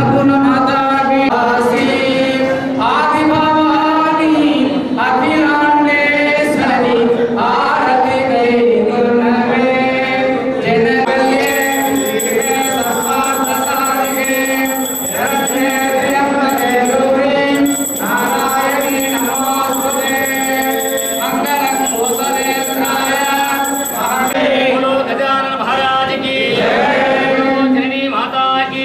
అన్నపూర్ణ మాతాకి ఆసి ఆది భవాని అఖిలాండేశ్వరి ఆరతి కైగుణవే జనవల్యే శివే సర్వార్థసాధికే శరణ్యే త్ర్యంబకే గౌరీ నారాయణీ నమోస్తుతే మంగళం కోసలేంద్రాయ మహే बोलो गजानन महाराज की जय जननी माता की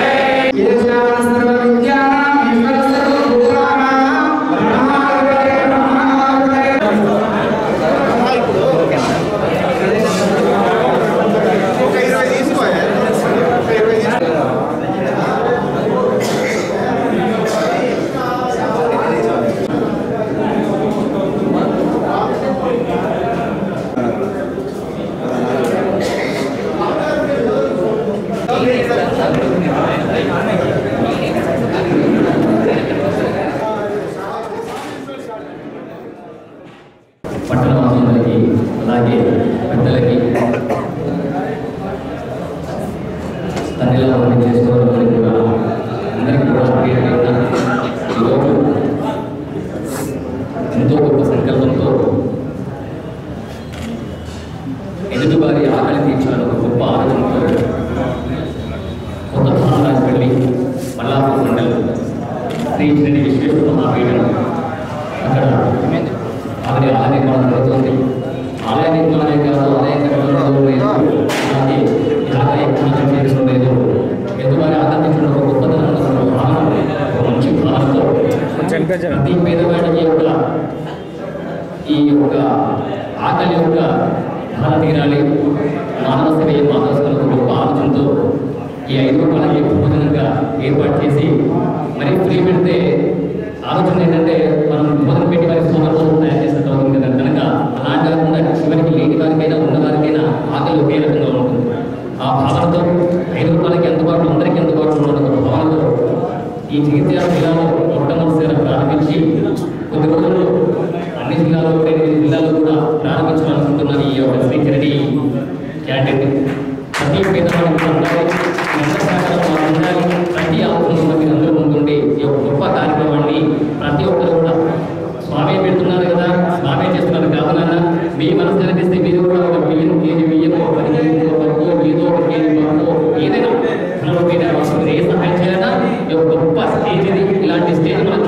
పట్టణ వాసులందరికీ అలాగే పెద్దలకి తండ్రిలో పని చేసుకోవాలని కూడా అందరికీ కూడా ప్రియమైన ఈరోజు ఎంతో గొప్ప సంకల్పంతో ఎదుటివారి ఆకలి తీర్చాలని ఒక గొప్ప ఆలోచనతో కొత్త స్థానానికి వెళ్ళి మల్లాపూర్ మండలం శ్రీ శ్రీ విశ్వేశ్వర మహాపీఠం అక్కడ ఆవిడ ఆలయ నిర్మాణం జరుగుతుంది ఆలయ నిర్మాణమే కాదు ఆలయ నిర్మాణంలో లేదు అలాగే ఆలయ పూజ చేయడం లేదు ఎదువారి ఆనందించడం ఒక గొప్పతనం ఒక భావన ఒక మంచి భావనతో ప్రతి పేదవాడికి యొక్క ఈ యొక్క ఆకలి యొక్క బాధ తీరాలి మానవ సేవ మానవ సేవలకు గొప్ప ఆలోచనతో ఈ ఐదు రూపాయలకి భోజనంగా ఏర్పాటు చేసి మరి ఫ్రీ పెడితే ఆలోచన ఏంటంటే మనం భోజనం పెట్టి వారి సోమవారం తయారు చేసినట్టు అవుతుంది కదా కనుక అలాంటి కాకుండా చివరికి లేని వారికైనా ఉన్నవారికైనా ఆకలి ఒకే రకంగా ఉంటుంది ఆ భావనతో ఐదు రూపాయలకి అందుబాటులో అందరికీ అందుబాటులో ఉన్న ఒక భావనతో ఈ జగిత్యాల జిల్లాలో మొట్టమొదటిసారి ప్రారంభించి కొద్ది రోజుల్లో అన్ని జిల్లాలో కూడా ఎనిమిది జిల్లాల్లో కూడా ప్రారంభించాలనుకుంటున్నారు ఈ యొక్క శ్రీచరణి క్యాంటీన్ ప్రతి పేదవాడికి కూడా ఉండాలి ఈ అందరి సహకారం మాకు ఉండాలి ప్రతి ఆలోచన మీరు అందరూ ముందుండి ఈ యొక్క గొప్ప కార్యక్రమాన్ని ప్రతి ఒక్కరు కూడా స్వామి పెడుతున్నారు కదా స్వామి చేస్తున్నారు కాదు నాన్న మీ మనసు కనిపిస్తే మీరు కూడా ఒక బియ్యం కేజీ బియ్యం ఒక పది కేజీ ఒక పప్పు ఏదో ఒక కేజీ పప్పు ఏదైనా మనలో మీరు అవసరం ఏ సహాయం చేయాలన్నా ఈ యొక్క గొప్ప స్టేజ్ ఇది ఇలాంటి స్టేజ్ మనం